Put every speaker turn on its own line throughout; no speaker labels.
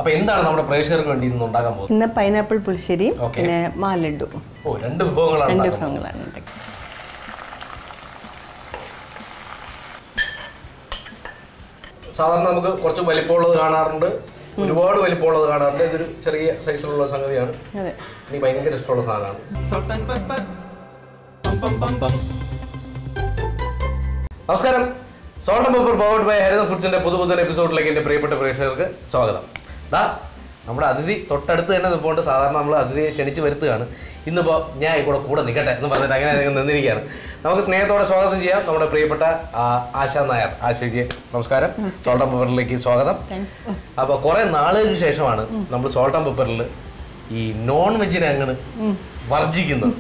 അപ്പൊ എന്താണ് നമ്മുടെ പ്രേക്ഷകർക്ക് വേണ്ടി ഇന്ന് ഉണ്ടാക്കാൻ പോകുന്നത്
ഇന്ന് പൈനാപ്പിൾ പുളിശ്ശേരിയും
Okay.
പിന്നെ മാലഡു
ഓ രണ്ട് വിഭവങ്ങളാണ്
രണ്ട്
ഉണ്ടാക്കാൻ പോകുന്നത്.
വിഭവങ്ങളാണ് ഉണ്ടാക്കുന്നത്.
സാധാരണ നമുക്ക് കുറച്ച് വലിപ്പമുള്ളത് കാണാറുണ്ട് ഒരുപാട് വലിപ്പമുള്ളത് കാണാറുണ്ട് ഇതൊരു ചെറിയ സൈസിലുള്ള സംഗതിയാണ്
അതെ
എനിക്ക് ഭയങ്കര ഇഷ്ടമുള്ള സാധനമാണ്
Salt and pepper. Bum bum bum bum.
നമസ്കാരം salt and pepper powered by Haritha ഫുഡ്സിന്റെ പുതു പുതിയ എപ്പിസോഡിലേക്ക് എന്റെ പ്രിയപ്പെട്ട പ്രേക്ഷകർക്ക് സ്വാഗതം ദാ നമ്മുടെ അതിഥി തൊട്ടടുത്ത് തന്നെ നിൽപ്പുണ്ട് സാധാരണ നമ്മൾ അതിഥിയെ ക്ഷണിച്ച് വരുത്തുകയാണ് ഇന്നിപ്പോൾ ഞാൻ ഇവിടെ കൂടെ നിൽക്കട്ടെ എന്ന് പറഞ്ഞിട്ട് അങ്ങനെ അങ്ങ് നിന്നിരിക്കുകയാണ് നമുക്ക് സ്നേഹത്തോടെ സ്വാഗതം ചെയ്യാം നമ്മുടെ പ്രിയപ്പെട്ട ആ, ആശ നായർ ആശയ്ക്ക് നമസ്കാരം സോൾട്ട് ആൻഡ് പേപ്പറിലേക്ക് സ്വാഗതം
താങ്ക്സ്
അപ്പോൾ കുറേ നാളുകൾക്ക് ശേഷമാണ് നമ്മൾ സോൾട്ട് ആൻഡ് പേപ്പറിൽ ഈ നോൺ വെജിനെ അങ്ങനെ വർജിക്കുന്നത്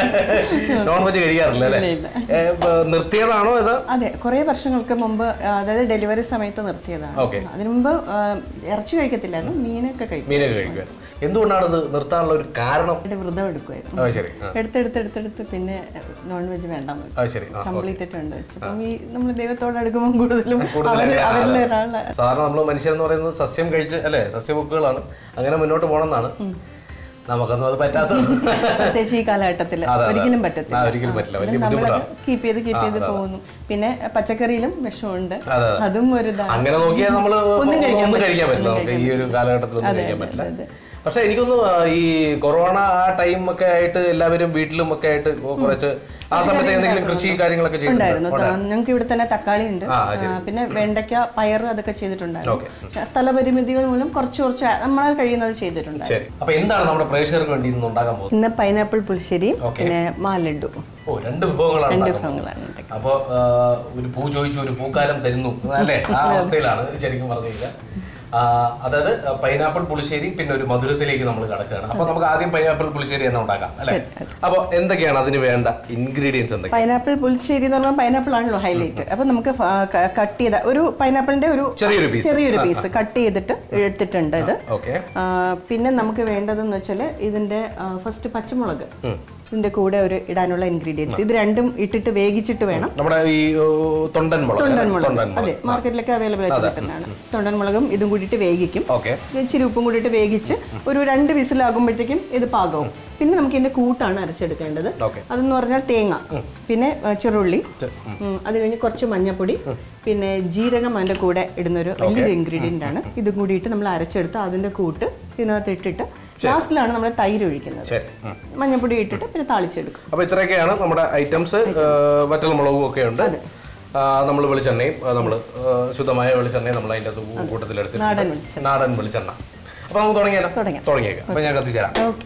നോൺ വെജ് കഴിക്കാറില്ല അല്ലേ
ഇല്ല,
ഏ, ഇപ്പൊ നിർത്തിയതാണോ ഇത്
അതെ കുറേ വർഷങ്ങൾക്ക് മുമ്പ് ആ, അതായത് ഡെലിവറി സമയത്ത് നിർത്തിയതാണ്
Okay.
അതിനു മുമ്പ് ആ, ഇറച്ചി കഴിക്കത്തില്ലായിരുന്നു മീനൊക്കെ കഴിക്കും
മീനൊക്കെ കഴിക്കുക എന്തുകൊണ്ടാണ് ഇത് നിർത്താനുള്ള ഒരു കാരണം
ഇവിടെ വ്രതം എടുക്കുമായിരുന്നു
അത് ശരി ആ,
എടുത്തെടുത്ത് എടുത്തെടുത്ത് പിന്നെ നോൺ വെജ് വേണ്ടെന്ന് വെച്ചു
അത് ശരി ആ,
കംപ്ലീറ്റ് ആയിട്ടുണ്ട് വെച്ചു അപ്പം ഈ നമ്മൾ ദൈവത്തോട് അടുക്കുമ്പോൾ കൂടുതലും
കൂടുതലല്ലേ?
അവര്
ആ,
അവരിൽ
അതെ.
ഒരാളെ
സാധാരണ നമ്മൾ മനുഷ്യരെന്ന് പറയുന്നത് സസ്യം കഴിച്ച് അല്ലേ സസ്യബുക്കുകളാണ് അങ്ങനെ മുന്നോട്ട് പോകണമെന്നാണ് നമുക്കൊന്നും അത് പറ്റാത്ത
പ്രത്യേകിച്ച് ഈ കാലഘട്ടത്തിൽ
അതെ, അതെ.
ഒരിക്കലും പറ്റത്തില്ല
ആ, ഒരിക്കലും പറ്റില്ല. വലിയ
നമ്മളത്
ബുദ്ധിമുട്ടാണ്.
കീപ്പ് ചെയ്ത് കീപ്പ് ചെയ്ത് പോകുന്നു പിന്നെ പച്ചക്കറിയിലും വിഷമുണ്ട്
അതെ, അതെ.
അതും ഒരു ഇതാണ്
അങ്ങനെ നോക്കിയാൽ നമ്മൾ
ഒന്നും കഴിക്കാൻ
ഒന്നും
പറ്റില്ല.
കഴിക്കാൻ പറ്റില്ല
ഒന്നും
നമുക്ക് ഈ ഒരു കാലഘട്ടത്തിൽ ഒന്നും
അതെ,
കഴിക്കാൻ
അതെ,
പറ്റില്ല
അതെ.
പക്ഷെ എനിക്കൊന്ന് ഈ കൊറോണ ആ ടൈം ഒക്കെ ആയിട്ട് എല്ലാവരും വീട്ടിലും ഒക്കെ ആയിട്ട് കുറച്ച് ആ സമയത്ത് എന്തെങ്കിലും കൃഷി കാര്യങ്ങളൊക്കെ
ഉണ്ടായിരുന്നു
ചെയ്തിട്ടുണ്ടോ
ഞങ്ങൾക്ക് ഇവിടെ തന്നെ തക്കാളി ഉണ്ട്
ആ,
ആ, പിന്നെ വെണ്ടയ്ക്ക പയർ അതൊക്കെ ചെയ്തിട്ടുണ്ടായിരുന്നു
ഓക്കെ
സ്ഥലപരിമിതികൾ മൂലം കുറച്ച് കുറച്ച് നമ്മളാൽ കഴിയുന്നത് ചെയ്തിട്ടുണ്ടായിരുന്നു
ശരി അപ്പൊ എന്താണ് നമ്മുടെ പ്രേക്ഷകർക്ക് വേണ്ടി ഇന്ന് ഉണ്ടാക്കാൻ പോകുന്നത്
ഇന്ന് പൈനാപ്പിൾ പുളിശ്ശേരിയും
Okay.
പിന്നെ മാലഡു
ഓ രണ്ട് വിഭവങ്ങളാണ്
രണ്ട്
ഉണ്ടാക്കുന്നത്.
വിഭവങ്ങളാണ് ഉണ്ടാക്കുന്നത്.
അപ്പോ ആ, ഒരു പൂ ചോദിച്ചു ഒരു പൂക്കാലം തരുന്നു അല്ലേ ആ അവസ്ഥയിലാണ് ശരിക്കും പറഞ്ഞു കഴിഞ്ഞാൽ ആ, അതായത് പൈനാപ്പിൾ പുളിശ്ശേരി പിന്നെ ഒരു മധുരത്തിലേക്ക് നമ്മൾ കടക്കുകയാണ് അപ്പൊ നമുക്ക് ആദ്യം പൈനാപ്പിൾ പുളിശ്ശേരി തന്നെ ഉണ്ടാക്കാം അല്ലേ അപ്പൊ എന്തൊക്കെയാണ് അതിന് വേണ്ട ഇൻഗ്രീഡിയൻസ് എന്തൊക്കെ
പൈനാപ്പിൾ പുളിശ്ശേരി എന്ന് പറഞ്ഞാൽ പൈനാപ്പിൾ ആണല്ലോ ഹൈലൈറ്റ് അപ്പൊ നമുക്ക് കട്ട് ചെയ്ത ഒരു പൈനാപ്പിളിന്റെ ഒരു
ചെറിയൊരു പീസ്
ചെറിയൊരു പീസ് കട്ട് ചെയ്തിട്ട് എടുത്തിട്ടുണ്ട് ഇത്
ഓക്കെ
ആ, പിന്നെ നമുക്ക് വേണ്ടതെന്ന് വെച്ചാൽ ഇതിന്റെ ഫസ്റ്റ് പച്ചമുളക് ഇതിന്റെ കൂടെ ഒരു ഇടാനുള്ള ഇൻഗ്രീഡിയൻസ് ഇത് രണ്ടും ഇട്ടിട്ട് വേവിച്ചിട്ട് വേണം
നമ്മുടെ ഈ ഓ, തൊണ്ടൻ മുളക് അല്ലേ?
തൊണ്ടൻ മുളക്
തൊണ്ടൻ
അതെ
മുളക്
മാർക്കറ്റിലൊക്കെ അവൈലബിൾ ആയിട്ട് കിട്ടുന്നതാണ് തൊണ്ടൻ മുളകും ഇതും കൂടിയിട്ട് വേവിക്കും
ഓക്കെ
ഇച്ചിരി ഉപ്പും കൂടിയിട്ട് വേവിച്ച് ഒരു രണ്ട് വിസിലാകുമ്പോഴത്തേക്കും ഇത് പാകവും പിന്നെ നമുക്ക് ഇതിന്റെ കൂട്ടാണ് അരച്ചെടുക്കേണ്ടത്
ഓക്കെ
അതെന്ന് പറഞ്ഞാൽ തേങ്ങ പിന്നെ ആ, ചെറുള്ളി ഉം, അത് കഴിഞ്ഞ് കുറച്ച് മഞ്ഞപ്പൊടി പിന്നെ ജീരകം അതിൻ്റെ കൂടെ ഇടുന്നൊരു വലിയൊരു ഇൻഗ്രീഡിയൻ്റ് ആണ് ഇതും കൂടിയിട്ട് നമ്മൾ അരച്ചെടുത്ത് അതിൻ്റെ കൂട്ട് ഇതിനകത്ത് ഇട്ടിട്ട് ലാസ്റ്റിലാണ് നമ്മൾ തൈര് ഒഴിക്കുന്നത്
ശരി ഉം.
മഞ്ഞപ്പൊടി ഇട്ടിട്ട് പിന്നെ താളിച്ചെടുക്കും
അപ്പൊ ഇത്രയൊക്കെയാണ് നമ്മുടെ ഐറ്റംസ് വറ്റൽ മുളകും ഒക്കെ ഉണ്ട് നമ്മൾ വെളിച്ചെണ്ണയും നമ്മൾ ശുദ്ധമായ വെളിച്ചെണ്ണയും നമ്മൾ അതിൻ്റെ അകത്ത് കൂട്ടത്തിലെടുത്ത്
നാടൻ വെളിച്ചെണ്ണ
നാടൻ വെളിച്ചെണ്ണ അപ്പൊ നമുക്ക് തുടങ്ങിയാലോ
തുടങ്ങാം.
തുടങ്ങിയേക്കാം അപ്പൊ ഞാൻ കത്തിച്ചേരാം
ഓക്കെ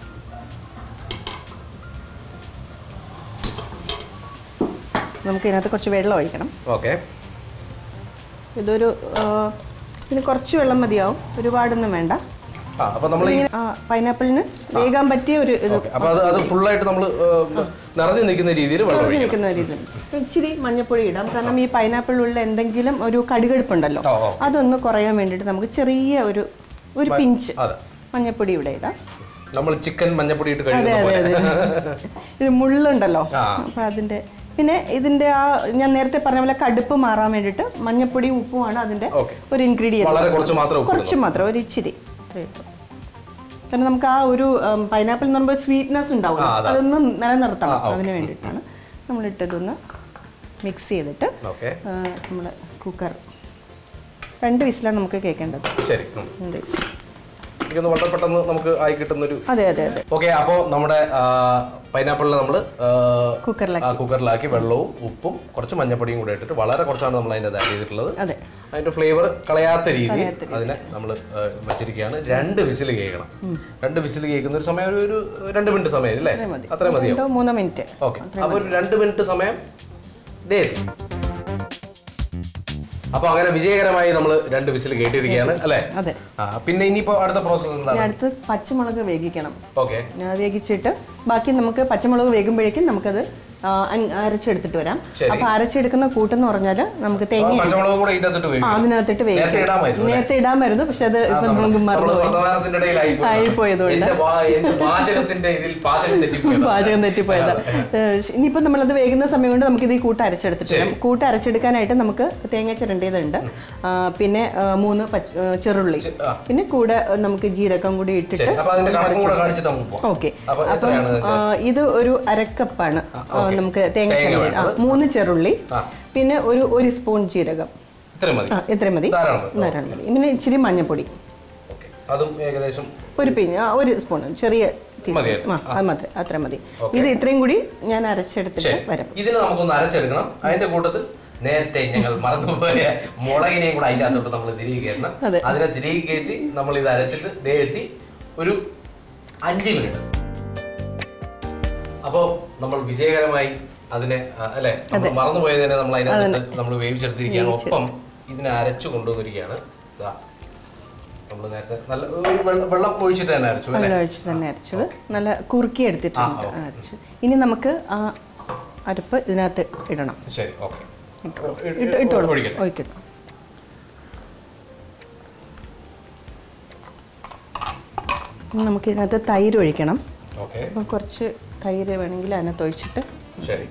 നമുക്ക് ഇതിനകത്ത് കുറച്ച് വെള്ളം ഒഴിക്കണം
ഓക്കെ
ഇതൊരു ആ, ഇതിന് കുറച്ച് വെള്ളം മതിയാവും ഒരുപാടൊന്നും വേണ്ട
ആ അപ്പൊ നമ്മൾ ഈ
ഇങ്ങനെ, ആ, പൈനാപ്പിളിന് വേകാൻ പറ്റിയ ഒരു ഇത്
ഓക്കെ അപ്പൊ അത് അത് ഫുള്ളായിട്ട് നമ്മൾ നിറഞ്ഞു നിൽക്കുന്ന രീതിയിൽ വെള്ളം
കുറഞ്ഞു
ഒഴിക്കണം
നിൽക്കുന്ന ഒരു ഇത് ഇച്ചിരി മഞ്ഞപ്പൊടി ഇടാം കാരണം ഈ പൈനാപ്പിളിലുള്ള എന്തെങ്കിലും ഒരു കടുകടുപ്പുണ്ടല്ലോ
ഓ, ഓ.
അതൊന്ന് കുറയാൻ വേണ്ടിയിട്ട് നമുക്ക് ചെറിയ ഒരു ഒരു പിഞ്ച്
അതെ
മഞ്ഞപ്പൊടി ഇവിടെ ഇടാം
നമ്മൾ ചിക്കൻ മഞ്ഞപ്പൊടി ഇട്ട്
അതെ
കഴിക്കുന്ന
അതെ
പോലെ
അതെ ഇത് മുള്ളുണ്ടല്ലോ
ആ.
അപ്പൊ അതിന്റെ പിന്നെ ഇതിന്റെ ആ ഞാൻ നേരത്തെ പറഞ്ഞ പോലെ കടുപ്പ് മാറാൻ വേണ്ടിയിട്ട് മഞ്ഞപ്പൊടിയും ഉപ്പുമാണ് അതിന്റെ
ഓക്കെ
ഒരു ഇൻഗ്രീഡിയൻറ്റ്
വളരെ കുറച്ച് മാത്രം ഉപ്പ്
കുറച്ച് മാത്രം ഒരു ഇച്ചിരി കാരണം നമുക്ക് ആ ഒരു പൈനാപ്പിൾ എന്ന് പറയുമ്പോൾ സ്വീറ്റ്നെസ് ഉണ്ടാവും
ആ, അതാ.
അതൊന്ന് നിലനിർത്തണം
ആ, ഓക്കേ.
അതിന് വേണ്ടിയിട്ടാണ് നമ്മൾ ഇട്ടതൊന്ന് മിക്സ് ചെയ്തിട്ട്
ഓക്കെ
നമ്മൾ കുക്കർ രണ്ട് വിസിലാണ് നമുക്ക് കേൾക്കേണ്ടത്
ശരി ഉം.
രണ്ട് whistle.
എനിക്കൊന്ന് വളരെ പെട്ടെന്ന് നമുക്ക് ആയി കിട്ടുന്നൊരു
അതെ അതെ അതെ
ഓക്കെ അപ്പോൾ നമ്മുടെ പൈനാപ്പിളിൽ നമ്മൾ
കുക്കറിലാക്കി
കുക്കറിലാക്കി വെള്ളവും ഉപ്പും കുറച്ച് മഞ്ഞപ്പൊടിയും കൂടെ ഇട്ടിട്ട് വളരെ കുറച്ചാണ് നമ്മൾ അതിൻ്റെ ആഡ് ചെയ്തിട്ടുള്ളത്
അതെ
അതിന്റെ ഫ്ലേവർ കളയാത്ത രീതിയിൽ അതിനെ നമ്മൾ വെച്ചിരിക്കുകയാണ് രണ്ട് വിസിൽ കേൾക്കണം രണ്ട് വിസിൽ കേൾക്കുന്ന ഒരു സമയം ഒരു- ഒരു രണ്ട് മിനിറ്റ് സമയം അല്ലേ
മതി.
അത്രയും മതിയോ
രണ്ടോ മൂന്നോ മിനിറ്റ്
ഓക്കെ അപ്പോൾ ഒരു രണ്ട് മിനിറ്റ് സമയം ദേ എത്തി. അപ്പോൾ അങ്ങനെ വിജയകരമായി നമ്മൾ രണ്ട് വിസിൽ കേട്ടിരിക്കുകയാണ് അല്ലേ
അതെ
ആ പിന്നെ ഇനിയിപ്പോൾ അടുത്ത പ്രോസസ്സ്
ഇനി
എന്താണ്
അടുത്ത് പച്ചമുളക് വേവിക്കണം
ഓക്കെ
ആ, വേവിച്ചിട്ട് ബാക്കി നമുക്ക് പച്ചമുളക് വേകുമ്പോഴേക്കും നമുക്കത് ആ, അൻ- അരച്ചെടുത്തിട്ട് വരാം
ശരി.
അപ്പൊ അരച്ചെടുക്കുന്ന കൂട്ടെന്ന് പറഞ്ഞാൽ നമുക്ക് തേങ്ങ
പച്ചമുളകും കൂടെ ഇതിനകത്തിട്ട്
ആ,
വേവിക്കും
അതിനകത്തിട്ട്
നേരത്തെ
വേവിക്കാം
ഇടാമായിരുന്നു അല്ലേ?
നേരത്തെ ഇടാമായിരുന്നു പക്ഷെ അത് ഇപ്പൊ നമുക്ക് മറന്നുപോയി
വർത്തമാനത്തിന്റെ ഇടയിലായി പോയി.
ആയിപ്പോയതുകൊണ്ട്.
എന്റെ വാ- എന്റെ പാചകത്തിന്റെ ഇതിൽ പാചകം തെറ്റിപ്പോയതാ.
പാചകം തെറ്റിപ്പോയത് ഇനിയിപ്പോ നമ്മളത് വേകുന്ന സമയം കൊണ്ട് നമുക്ക് ഇത് ഈ കൂട്ട് അരച്ചെടുത്തിട്ട് വരാം കൂട്ട് അരച്ചെടുക്കാനായിട്ട് നമുക്ക് തേങ്ങ ചിരണ്ടിയതുണ്ട് ആ, പിന്നെ ആ, മൂന്ന് പച്ച- ആ, ചെറുള്ളി
ചെ- ആ.
പിന്നെ കൂടെ നമുക്ക് ജീരകം കൂടി ഇട്ടിട്ട്
ശരി അപ്പൊ അതിന്റെ കണക്കും കൂടെ കാണിച്ചിട്ട് നമുക്ക് പോവാം
ഓക്കെ
അപ്പൊ
അപ്പം
എത്രയാണ് ഇതിന്റെ?
ആ, ഇത് ഒരു അരക്കപ്പാണ്
ആ,
ആ,
ഓക്കേ.
നമുക്ക് തേങ്ങ
തേങ്ങ
ചിരണ്ടിയത് ആ,
വേണ്ടത്.
മൂന്ന് ചെറുള്ളി
ആ.
പിന്നെ ഒരു ഒരു സ്പൂൺ ജീരകം
ഇത്രയും മതി
ആ ഇത്രയും മതി
ധാരാളം മതി.
ധാരാളം മതി പിന്നെ ഇച്ചിരി മഞ്ഞപ്പൊടി
ഓക്കേ. അതും ഏകദേശം
ഒരു പിഞ്ഞ് ആ, ഒരു സ്പൂൺ ചെറിയ ടീസ്പൂൺ
മതിയല്ലോ.
ആ അത് മതി അത്ര മതി
ഓക്കേ.
ഇത് ഇത്രയും കൂടി ഞാൻ അരച്ചെടുത്തിട്ട്
ശരി
വരാം
ഇതിനെ നമുക്കൊന്ന് അരച്ചെടുക്കണം അതിന്റെ കൂട്ടത്തിൽ നേരത്തെ ഞങ്ങൾ മറന്നുപോയ മുളകിനെയും കൂടെ അതിന്റെ അകത്തോട്ട് നമ്മൾ തിരികെ കയറണം
അതെ.
അതിനെ തിരികെ കയറ്റി നമ്മൾ ഇത് അരച്ചിട്ട് ദേ എത്തി ഒരു അഞ്ച് മിനിറ്റ് അപ്പോൾ നമ്മൾ വിജയകരമായി അതിനെ ആ, അല്ലെ നമ്മൾ മറന്നുപോയതിനെ നമ്മൾ അതിനകത്ത് നമ്മൾ വേവിച്ചെടുത്തിരിക്കുകയാണ് ഒപ്പം ഇതിനെ അരച്ചു കൊണ്ടുവന്നിരിക്കുകയാണ് ഇതാ നമ്മൾ നേരത്തെ നല്ല ഒരു വെള്ളം വെള്ളം ഒഴിച്ചിട്ട് തന്നെ അരച്ചു അല്ലേ
വെള്ളം ഒഴിച്ച് തന്നെ അരച്ചത് നല്ല കുറുക്കി എടുത്തിട്ടുണ്ട്
ആ,
അരച്ചു ഇനി നമുക്ക് ആ അരപ്പ് ഇതിനകത്ത് ഇടണം
ശരി ഓക്കെ
ഇട്ട് ഇട്ടോളൂ
ഒഴിക്കട്ടെ
ഒഴിക്കുന്നു ഇനി നമുക്ക് ഇതിനകത്ത് തൈര് ഒഴിക്കണം
ഓക്കെ
അപ്പം കുറച്ച് തൈര് വേണമെങ്കിൽ അതിനകത്ത് ഒഴിച്ചിട്ട്
ശരി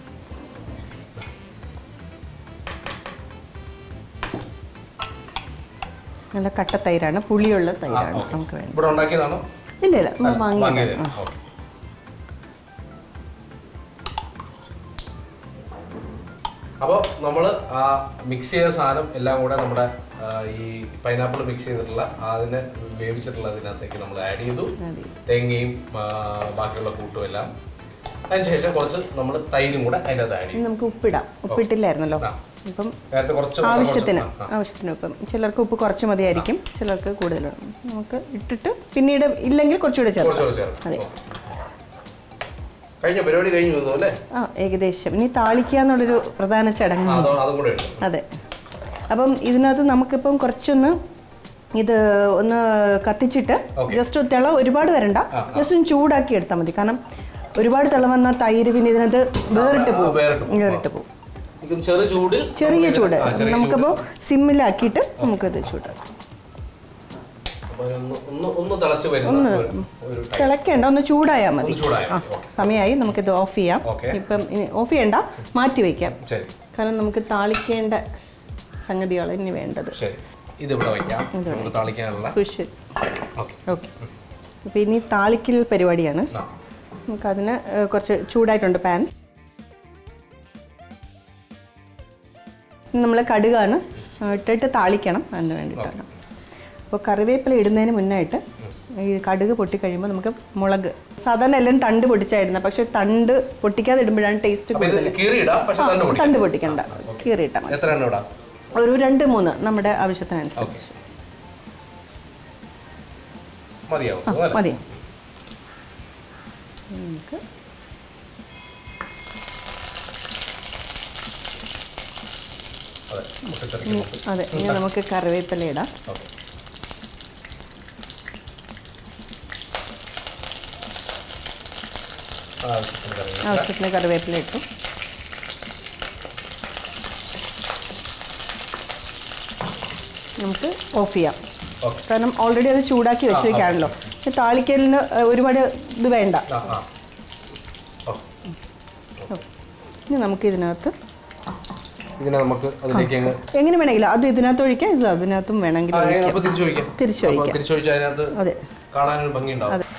നല്ല കട്ട തൈരാണ് പുളിയുള്ള
ആ,
തൈരാണ്
ഓക്കേ.
നമുക്ക് വേണ്ടത്
ഇവിടെ ഉണ്ടാക്കിയതാണോ
ഇല്ല ഇല്ല നമ്മൾ
വാങ്ങിയത്
വാങ്ങിയത്
ഓക്കെ അപ്പോൾ നമ്മൾ ആ മിക്സ് ചെയ്ത സാധനം എല്ലാം കൂടെ നമ്മുടെ ആ, ഈ പൈനാപ്പിൾ മിക്സ് ചെയ്തിട്ടുള്ള അതിനെ വേവിച്ചിട്ടുള്ള ഇതിനകത്തേക്ക് നമ്മൾ ആഡ് ചെയ്തു തേങ്ങയും ആ, ബാക്കിയുള്ള കൂട്ടും എല്ലാം അതിനുശേഷം കുറച്ച് നമ്മൾ തൈരും കൂടെ അതിൻ്റെ അകത്ത് ആഡ് ചെയ്യും
ഇനി നമുക്ക് ഉപ്പിടാം ഉപ്പിട്ടില്ലായിരുന്നല്ലോ
ആ.
ഇപ്പം
നേരത്തെ കുറച്ച് വെള്ളം
ആവശ്യത്തിന്
കുറച്ച്- ആ,
ആവശ്യത്തിന് ഉപ്പം ചിലർക്ക് ഉപ്പ് കുറച്ച് മതിയായിരിക്കും ചിലർക്ക് കൂടുതൽ വേണം നമുക്ക് ഇട്ടിട്ട് പിന്നീട് ഇല്ലെങ്കിൽ കുറച്ചുകൂടെ ചേർക്കാം
കുറച്ചുകൂടെ ചേർക്കാം
അതെ.
ഓക്കേ. കഴിഞ്ഞ പരിപാടി കഴിഞ്ഞു തോന്നുന്നു അല്ലേ
ആ ഏകദേശം ഇനി താളിക്കുക എന്നുള്ളൊരു പ്രധാന
ആ,
ചടങ്ങ്
അതോ അതും കൂടെ ഉണ്ട്
അതെ അപ്പം ഇതിനകത്ത് നമുക്കിപ്പം കുറച്ചൊന്ന് ഇത് ഒന്ന് കത്തിച്ചിട്ട്
Okay.
ജസ്റ്റ് തിള ഒരുപാട് വരണ്ട
ആ,
ജസ്റ്റ് ഒന്ന് ചൂടാക്കി എടുത്താൽ മതി കാരണം ഒരുപാട് തിള വന്നാൽ തൈര് പിന്നെ ഇതിനകത്ത് വേറിട്ട്
ആ,
പോകും
വേറിട്ട് പോകും.
വേറിട്ട് പോകും
ഇതും ചെറു ചൂടിൽ
ചെറിയ
നമുക്ക്
ചൂട്
ആ, ചെറിയ
നമുക്കപ്പോൾ
ചൂടിൽ.
സിമ്മിലാക്കിയിട്ട് നമുക്കത് ചൂടാക്കാം
അപ്പോൾ ഒന്ന് ഒന്ന് ഒന്ന് തിളച്ച് വരുന്ന ഒരു- ഒരു ടൈം.
തിളക്കേണ്ട ഒന്ന് ചൂടായാൽ മതി
ഒന്ന് ചൂടായാൽ
ആ
മതി. ഓക്കേ.
സമയമായി നമുക്കിത് ഓഫ് ചെയ്യാം
ഓക്കേ.
ഇപ്പം ഇനി ഓഫ് ചെയ്യണ്ട മാറ്റി വയ്ക്കാം
ശരി
കാരണം നമുക്ക് താളിക്കേണ്ട സംഗതികൾ ഇനി വേണ്ടത്
ശരി ഇത് ഇവിടെ വയ്ക്കാം നമുക്ക് താളിക്കാനുള്ള
സ്പെഷ്യൽ
ഓക്കെ
ഓക്കെ അപ്പോൾ ഇനി താളിക്കൽ പരിപാടിയാണ്
ആ
നമുക്കതിന് ഏഹ്, കുറച്ച് ചൂടായിട്ടുണ്ട് പാൻ നമ്മൾ കടുകാണ് ഇട്ടിട്ട് താളിക്കണം അതിന് വേണ്ടിയിട്ടാണ് അപ്പോൾ കറിവേപ്പില ഇടുന്നതിന് മുന്നായിട്ട് ഈ കടുക് പൊട്ടിക്കഴിയുമ്പോൾ നമുക്ക് മുളക് സാധാരണ എല്ലാം തണ്ട് പൊട്ടിച്ചായിരുന്നു പക്ഷെ തണ്ട് പൊട്ടിക്കാതെ ഇടുമ്പോഴാണ് ടേസ്റ്റ്
അപ്പൊ ഇത്
കൂടുതൽ
കീറി ഇടാം പക്ഷെ
ആ,
തണ്ട് പൊടിക്കാം
തണ്ട് പൊട്ടിക്കണ്ട കീറിയിട്ടാൽ മതി
എത്ര എണ്ണം ഇടാം
ഒരു രണ്ട് മൂന്ന് നമ്മുടെ ആവശ്യത്തിനനുസരിച്ച്
മതിയാവും
ആ
അല്ലേ?
മതി നമുക്ക്
അതെ മുട്ടക്കറിക്ക് മുട്ട്.
അതെ ഇനി നമുക്ക് കറിവേപ്പില ഇടാം
ഓക്കെ ആവശ്യത്തിന് കറിവേപ്പില.
ആവശ്യത്തിന് കറിവേപ്പില ഇട്ടു നമുക്ക് ഓഫ് ചെയ്യാം
ഓക്കെ
കാരണം ഓൾറെഡി അത് ചൂടാക്കി വെച്ചിരിക്കുകയാണല്ലോ പക്ഷെ താളിക്കലിന് ഏഹ്, ഒരുപാട് ഇത് വേണ്ട
ആ ആ ഓ.
ഇനി നമുക്ക് ഇതിനകത്ത്
ഇതിനെ നമുക്ക് അതിലേക്ക് അങ്ങ്
എങ്ങനെ വേണമെങ്കിലും അത് ഇതിനകത്ത് ഒഴിക്കാം ഇത് അതിനകത്തും വേണമെങ്കിൽ
ആ,
ഒഴിക്കാം
അപ്പൊ തിരിച്ചൊഴിക്കാം
തിരിച്ചൊഴിക്കാം.
അപ്പൊ തിരിച്ചൊഴിച്ചാൽ അതിനകത്ത്
അതെ
കാണാനൊരു ഭംഗി ഉണ്ടാവും
അതെ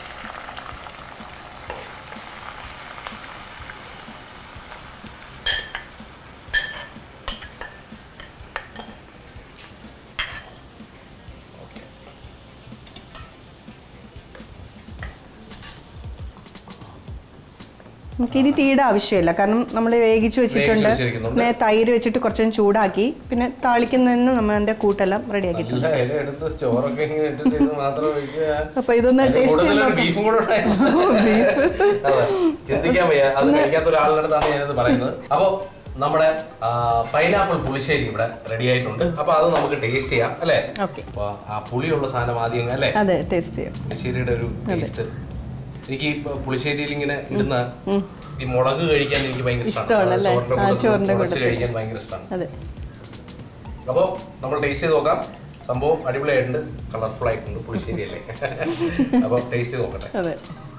നമുക്ക് ഇനി തീയുടെ ആവശ്യമില്ല കാരണം നമ്മൾ വേവിച്ച് വെച്ചിട്ടുണ്ട്
വെച്ചിരിക്കുന്നുണ്ട്.
പിന്നെ തൈര് വെച്ചിട്ട് കുറച്ചും ചൂടാക്കി പിന്നെ താളിക്കുന്നതിന് നമ്മൾ അതിന്റെ കൂട്ടെല്ലാം റെഡിയാക്കിയിട്ടുണ്ട്
നല്ല ഇല എടുത്ത് ചോറൊക്കെ ഇങ്ങനെ ഇട്ടിട്ട് ഇത് മാത്രം ഒഴിക്കുക
അപ്പൊ ഇതൊന്ന്
അതിന്റെ
ടേസ്റ്റ്
കൂടുതൽ ഒരു ബീഫും കൂടെ ഉണ്ടായിരുന്നു. അതെ. ചിന്തിക്കാൻ വയ്യ അത് കഴിക്കാത്ത ഒരാളുടെ അടുത്താണ് ഞാനത് പറയുന്നത് അപ്പോ നമ്മുടെ പൈനാപ്പിൾ പുളിശ്ശേരി ഇവിടെ റെഡി ആയിട്ടുണ്ട് അപ്പൊ അത് നമുക്ക് ടേസ്റ്റ് ചെയ്യാം അല്ലേ
ഓക്കെ
അപ്പൊ ആ പുളിയുള്ള സാധനം ആദ്യം അല്ലേ
അതെ ടേസ്റ്റ് ചെയ്യാം
പുളിശ്ശേരിയുടെ ഒരു ടേസ്റ്റ് എനിക്ക് ഈ പുളിശ്ശേരിയിൽ ഇങ്ങനെ ഇടുന്ന ഈ മുളക് കഴിക്കാൻ എനിക്ക് ഭയങ്കര
ഇഷ്ടമാണല്ലേ?
ചോറിന്റെ
ആ,
കൂട്ടത്തിൽ
ചോറിന്റെ
കുറച്ച്
കൂട്ടത്തിൽ.
കഴിക്കാൻ ഭയങ്കര ഇഷ്ടമാണ്
അതെ
അപ്പോൾ നമ്മൾ ടേസ്റ്റ് ചെയ്ത് നോക്കാം സംഭവം അടിപൊളിയായിട്ടുണ്ട് കളർഫുൾ ആയിട്ടുണ്ട് പുളിശ്ശേരി അല്ലേ അപ്പോൾ ടേസ്റ്റ് ചെയ്ത് നോക്കട്ടെ
അതെ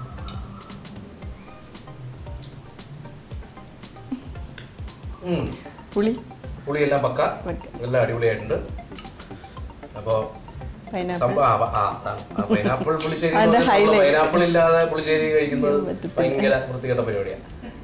ഉം.
പുളി
പുളിയെല്ലാം പക്ക
പക്ക.
എല്ലാം അടിപൊളിയായിട്ടുണ്ട് അപ്പോൾ
പൈനാപ്പിൾ
പൈനാപ്പിൾ പുളിശ്ശേരി
അതിന്റെ highlight.
പൈനാപ്പിൾ ഇല്ലാതെ പുളിശ്ശേരി കഴിക്കുന്നത് ഭയങ്കര വൃത്തികെട്ട പരിപാടിയാണ്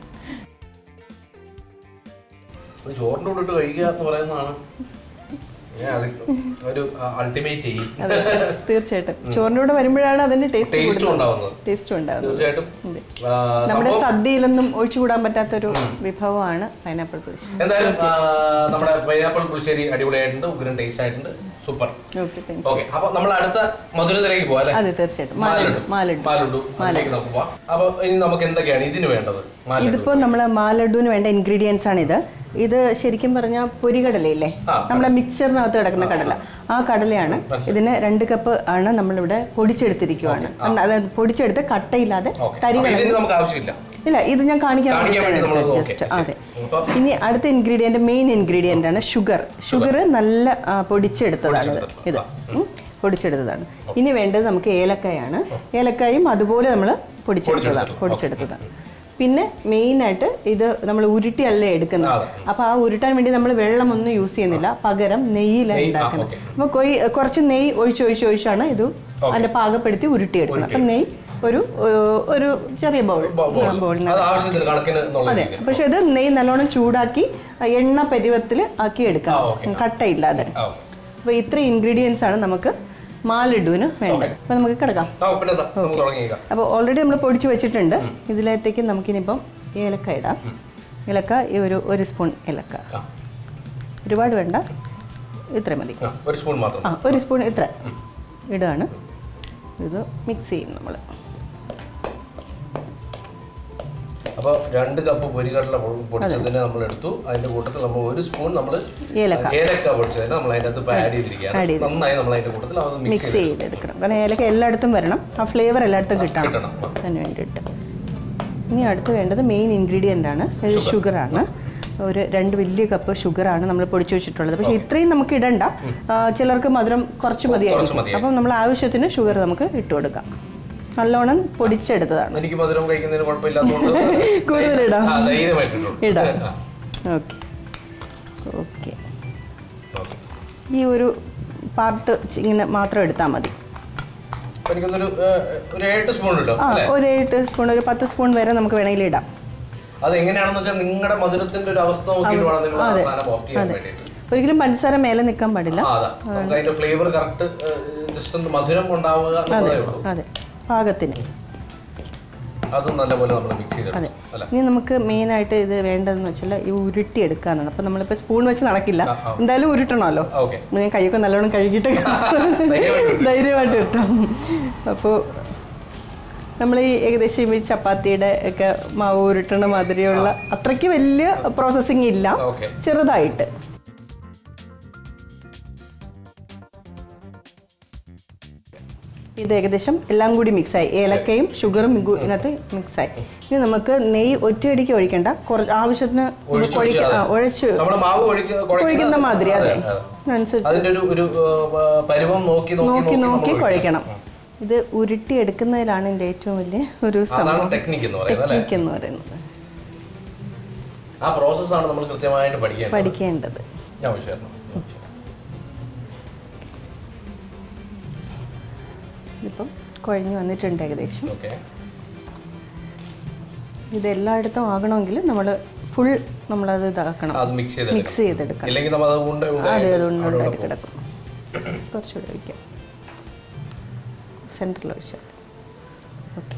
ഒരു ചോറിന്റെ കൂടെ ഇട്ട് കഴിക്കുക എന്ന് പറയുന്നതാണ് ഞാൻ അത് ഒരു അൾട്ടിമേറ്റ് ചെയ്യും
അതെ തീർച്ചയായിട്ടും ചോറിൻ്റെ കൂടെ വരുമ്പോഴാണ് അതിന്റെ ടേസ്റ്റ്
ടേസ്റ്റും ഉണ്ടാവുന്നത്
ടേസ്റ്റും ഉണ്ടാകുന്നത്
തീർച്ചയായിട്ടും
അതെ.
ആ,
നമ്മുടെ
സംഭവം
സദ്യയിലൊന്നും ഒഴിച്ചുകൂടാൻ പറ്റാത്തൊരു വിഭവമാണ് പൈനാപ്പിൾ പുളിശ്ശേരി
എന്തായാലും ആ, നമ്മുടെ പൈനാപ്പിൾ പുളിശ്ശേരി അടിപൊളിയായിട്ടുണ്ട് ഉഗ്രൻ ടേസ്റ്റ് ആയിട്ടുണ്ട് സൂപ്പർ
ഓക്കെ താങ്ക്
ഓക്കെ അപ്പൊ നമ്മൾ അടുത്ത മധുരത്തിലേക്ക് പോവാം അല്ലേ
അതെ തീർച്ചയായിട്ടും മാലഡു മാലഡു
മാലുണ്ടു അതിലേക്ക് നമുക്ക് പോവാം അപ്പൊ ഇനി നമുക്ക് എന്തൊക്കെയാണ് ഇതിന് വേണ്ടത് മാലഡു
ഇതിപ്പോ നമ്മളെ മാലഡുവിന് വേണ്ട ഇൻഗ്രീഡിയൻസ് ആണ് ഇത് ഇത് ശരിക്കും പറഞ്ഞാൽ പൊരികടലയില്ലേ
ആ,
നമ്മുടെ മിക്സറിനകത്ത് കിടക്കുന്ന കടല ആ കടലയാണ് ഇതിന് രണ്ട് കപ്പ് ആണ് നമ്മളിവിടെ പൊടിച്ചെടുത്തിരിക്കുവാണ് അതായത് പൊടിച്ചെടുത്ത് കട്ടയില്ലാതെ
ഓക്കെ
തരി
അപ്പൊ
കളഞ്ഞ്
ഇതിന് നമുക്ക് ആവശ്യമില്ല
ഇല്ല ഇത് ഞാൻ കാണിക്കാൻ
കാണിക്കാൻ വേണ്ടി നമ്മൾ
വേണ്ടിയിട്ടാണ്
ഓക്കെ
ജസ്റ്റ് അതെ
അപ്പൊ
ഇനി അടുത്ത ഇൻഗ്രീഡിയന്റ് മെയിൻ ഇൻഗ്രീഡിയന്റ് ആണ് ഷുഗർ ഷുഗർ നല്ല ആ, പൊടിച്ചെടുത്തതാണ് ഇത് ഇത് ഉം, പൊടിച്ചെടുത്തതാണ് ഇനി വേണ്ടത് നമുക്ക് ഏലക്കായാണ് ഏലക്കായും അതുപോലെ നമ്മൾ പൊടിച്ചെടുത്തതാണ് പൊടിച്ചെടുത്തതാണ് പിന്നെ മെയിൻ ആയിട്ട് ഇത് നമ്മൾ ഉരുട്ടിയല്ല എടുക്കുന്നത്
അതെ.
അപ്പൊ ആ ഉരുട്ടാൻ വേണ്ടി നമ്മൾ വെള്ളമൊന്നും യൂസ് ചെയ്യുന്നില്ല പകരം നെയ്യിലാണ്
നെയ്യ്, ആ,
ഉണ്ടാക്കുന്നത്
ഓക്കെ.
അപ്പൊ കൊയ്- കുറച്ച് നെയ്യ് ഒഴിച്ച് ഒഴിച്ച് ഒഴിച്ചാണ് ഇത് അതിന്റെ പാകപ്പെടുത്തി ഉരുട്ടിയെടുക്കുന്നത് അപ്പൊ നെയ്യ് ഒരു ഏർ, ഒരു ചെറിയ ബൗൾ
ബൗ- ബൗൾ.
ബൗളിന്
അത് ആവശ്യത്തിന് കണക്കിന് എന്നുള്ള
അതെ
രീതിയിൽ.
പക്ഷെ ഇത് നെയ്യ് നല്ലോണം ചൂടാക്കി ആ, എണ്ണ പരുവത്തിൽ ആക്കി
ആ,
എടുക്കാം
ഓക്കെ.
കട്ടയില്ലാതെ
ആ,
അപ്പൊ ഇത്ര ഇൻഗ്രീഡിയൻസ് ആണ് നമുക്ക് മാലഡുവിന് വേണ്ടത് അപ്പൊ നമുക്ക് കിടക്കാം
ആ പിന്നെ എന്താ? നമുക്ക് തുടങ്ങിയേക്കാം
അപ്പോൾ ഓൾറെഡി നമ്മൾ പൊടിച്ച് വെച്ചിട്ടുണ്ട് ഇതിലേക്ക് നമുക്കിനിപ്പം ഏലക്ക ഇടാം ഏലക്ക ഈ ഒരു ഒരു സ്പൂൺ ഏലക്ക
ആ,
ഒരുപാട് വേണ്ട ഇത്ര മതി
ആ, ഒരു സ്പൂൺ മാത്രം
ആ ഒരു സ്പൂൺ ഇത്ര ഇടാണ് ഇത് മിക്സ് ചെയ്യും നമ്മൾ
അപ്പൊ രണ്ട് കപ്പ് പൊരികടല പൊ- പൊടിച്ചതിനെ നമ്മൾ എടുത്തു അതിന്റെ കൂട്ടത്തിൽ നമ്മൾ ഒരു സ്പൂൺ നമ്മൾ
ഏലക്ക.
ഏലക്ക പൊടിച്ചതിനെ നമ്മൾ അതിന്റെ അകത്ത് ആഡ്
Add
ചെയ്തിരിക്കുകയാണ്
ചെയ്ത്.
നന്നായി നമ്മൾ അതിന്റെ കൂട്ടത്തിൽ അത് മിക്സ്
മിക്സ്
ചെയ്ത്
ചെയ്തെടുക്കണം കാരണം ഏലക്ക എല്ലായിടത്തും വരണം ആ ഫ്ലേവർ എല്ലായിടത്തും കിട്ടണം
കിട്ടണം.
അതിന് വേണ്ടിയിട്ട് ഇനി അടുത്ത് വേണ്ടത് മെയിൻ ഇൻഗ്രീഡിയൻ്റ് ആണ് ഇത് ഷുഗറാണ് ഒരു രണ്ട് വലിയ കപ്പ് ഷുഗറാണ് നമ്മൾ പൊടിച്ചു വെച്ചിട്ടുള്ളത് പക്ഷേ ഇത്രയും നമുക്ക് ഇടണ്ട ആ, ചിലർക്ക് മധുരം കുറച്ച് മതിയായിരിക്കും
മതിയായിരിക്കും.
അപ്പം നമ്മൾ ആവശ്യത്തിന് ഷുഗർ നമുക്ക് ഇട്ട് കൊടുക്കാം നല്ലോണം പൊടിച്ചെടുത്തതാണ്
എനിക്ക് മധുരം കഴിക്കുന്നതിന് കുഴപ്പമില്ലാത്തതുകൊണ്ട്
കൂടുതലിടാം.
ആ, ധൈര്യമായിട്ടിട്ടു
ഇടാം.
ആ,
ഓക്കെ ഓക്കെ
ഓക്കെ.
ഈ ഒരു പാർട്ട് ഇങ്ങനെ മാത്രം എടുത്താൽ മതി
അപ്പൊ എനിക്കൊന്നൊരു ഏഹ്, ഒരു എട്ട് സ്പൂൺ ഇട്ടോ
ആ
അല്ലേ
ഒരു എട്ട് സ്പൂൺ ഒരു പത്ത് സ്പൂൺ വരെ നമുക്ക് വേണമെങ്കിൽ ഇടാം
അത് എങ്ങനെയാണെന്ന് വെച്ചാൽ നിങ്ങളുടെ മധുരത്തിന്റെ ഒരു അവസ്ഥ നോക്കിയിട്ട് വേണം നിങ്ങൾ ആ
അതെ.
സാധനം ഓഫ് ചെയ്യാൻ
അതെ
വേണ്ടിയിട്ട്
ഒരിക്കലും പഞ്ചസാര മേലെ നിൽക്കാൻ പാടില്ല
ആ അതാ നമുക്ക് അതിന്റെ ഫ്ലേവർ കറക്റ്റ് ജസ്റ്റ് ഒന്ന് മധുരം ഉണ്ടാവുക
അതെ
എന്നുള്ളതേ ഉള്ളൂ
അതെ പാകത്തിന്
അതും നല്ലപോലെ നമ്മൾ മിക്സ്
അതെ
ചെയ്തെടുക്കും അല്ല
ഇനി നമുക്ക് മെയിൻ ആയിട്ട് ഇത് വേണ്ടതെന്ന് വെച്ചാൽ ഈ ഉരുട്ടി എടുക്കാന്നാണ് അപ്പം നമ്മളിപ്പോൾ സ്പൂൺ വെച്ച് നടക്കില്ല
ആ, ആ.
എന്തായാലും ഉരുട്ടണമല്ലോ
ഓക്കെ
ഞാൻ കൈയൊക്കെ നല്ലോണം കഴുകിയിട്ട്
ധൈര്യമായിട്ട്
ധൈര്യമായിട്ട് കിട്ടും അപ്പോൾ നമ്മൾ ഈ ഏകദേശം ഈ ചപ്പാത്തിയുടെ ഒക്കെ മാവ് ഉരുട്ടണ മാതിരിയുള്ള അത്രയ്ക്ക് വലിയ പ്രോസസ്സിങ് ഇല്ല
ഓക്കെ
ചെറുതായിട്ട് ഇത് ഏകദേശം എല്ലാം കൂടി മിക്സായി ഏലക്കയും ഷുഗറും ഇഗു- ഇതിനകത്ത് മിക്സായി ഇനി നമുക്ക് നെയ്യ് ഒറ്റയടിക്ക് ഒഴിക്കണ്ട കുറച്ച് ആവശ്യത്തിന്
ഒഴിച്ച്
ഒഴിക്ക-
ഒഴിച്ച്
ആ, ഒഴിച്ച്
നമ്മുടെ മാവ് ഒഴിക്ക-
കുഴിക്കുന്ന മാതിരി അതെ
അതെ.
അനുസരിച്ച്
അതിന്റെ ഒരു ഒരു ഏഹ്, പരുവം നോക്കി നോക്കി
നോക്കി നോക്കി
നമ്മൾ
കുഴക്കണം ഇത് ഉരുട്ടി എടുക്കുന്നതിലാണ് എൻ്റെ ഏറ്റവും വലിയ ഒരു
അതാണ്
സംഭവം
ടെക്നിക്ക് എന്ന് പറയുന്നത് അല്ലേ
ടെക്നിക്ക് എന്ന് പറയുന്നത്
ആ പ്രോസസ്സാണ് നമ്മൾ കൃത്യമായിട്ട് പഠിക്കേണ്ടത്
പഠിക്കേണ്ടത്
ഞാൻ വിഷയം
ഇപ്പം കുഴഞ്ഞു വന്നിട്ടുണ്ട് ഏകദേശം
ഓക്കെ
ഇത് എല്ലായിടത്തും ആകണമെങ്കിൽ നമ്മൾ ഫുൾ നമ്മളത് ഇതാക്കണം
അത് മിക്സ് ചെയ്ത്
മിക്സ് ചെയ്തെടുക്കണം
ഇല്ലെങ്കിൽ നമ്മൾ അത് ഉണ്ട ഉണ്ട
അതെ
അവിടെ
അതുകൊണ്ട്
ഇവിടെ
ഉണ്ടാക്കി
പോകും.
കിടക്കും കുറച്ചുകൂടെ ഒഴിക്കാം സെൻറ്ററിൽ ഒഴിച്ചാൽ ഓക്കെ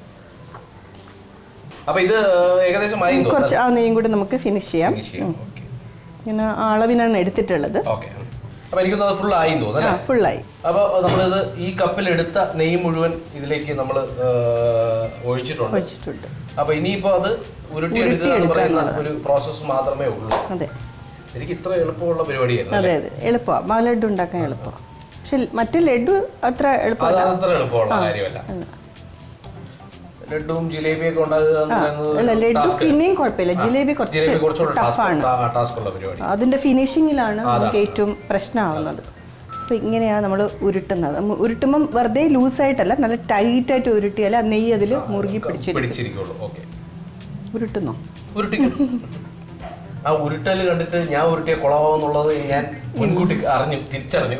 അപ്പൊ ഇത് ഏകദേശം ആയി
കുറച്ച് ആ നെയ്യും കൂടി നമുക്ക് ഫിനിഷ് ചെയ്യാം
ഓക്കെ
ഇങ്ങനെ ആ അളവിനാണ് എടുത്തിട്ടുള്ളത്
ഓക്കെ അപ്പൊ എനിക്കൊന്ന് അത് ഫുൾ ആയി തോന്നുന്നു
ആ
അല്ലേ
ഫുള്ളായി
അപ്പൊ നമ്മളിത് ഈ കപ്പിൽ എടുത്ത നെയ്യ് മുഴുവൻ ഇതിലേക്ക് നമ്മൾ ഒഴിച്ചിട്ടുണ്ട്
ഒഴിച്ചിട്ടുണ്ട്
അപ്പൊ ഇനിയിപ്പോ അത് ഉരുട്ടി എടുക്കുക എന്ന് പറയുന്ന ഒരു പ്രോസസ്സ് മാത്രമേ ഉള്ളൂ
അതെ
എനിക്ക് ഇത്ര എളുപ്പമുള്ള പരിപാടിയായിരുന്നു
അതെ അതെ എളുപ്പമാണ് മാവ് ലഡു ഉണ്ടാക്കാൻ എളുപ്പമാണ് പക്ഷെ മറ്റേ ലഡു അത്ര
അത്
എളുപ്പമല്ല
അത്ര എളുപ്പമുള്ള കാര്യമല്ല ലഡുവും ജിലേബിയും ഒക്കെ ഉണ്ടാക്കുക എന്ന് പറയുന്നത്
അല്ല ലഡു
task.
പിന്നെയും കുഴപ്പമില്ല ജിലേബി
ജിലേബി
കുറച്ച്
കുറച്ചുകൂടെ
ടഫാണ്
ടാസ്ക് ഉള്ള പരിപാടി
അതിന്റെ ഫിനിഷിങ്ങിലാണ് നമുക്ക് ഏറ്റവും പ്രശ്നമാവുന്നത് അപ്പൊ ഇങ്ങനെയാണ് നമ്മൾ ഉരുട്ടുന്നത് നമ്മ ഉരുട്ടുമ്പം വെറുതെ ലൂസായിട്ടല്ല നല്ല ടൈറ്റായിട്ട് ഉരുട്ടിയാൽ ആ നെയ്യ് അതിൽ മുറുകി പിടിച്ചിരിക്കും
പിടിച്ചിരിക്കുള്ളൂ ഓക്കെ
ഉരുട്ടുന്നോ
ഉരുട്ടിക്കും ആ ഉരുട്ടൽ കണ്ടിട്ട് ഞാൻ ഉരുട്ടിയ കുളമാവെന്നുള്ളത് ഞാൻ മുൻകൂട്ടി അറിഞ്ഞു തിരിച്ചറിഞ്ഞു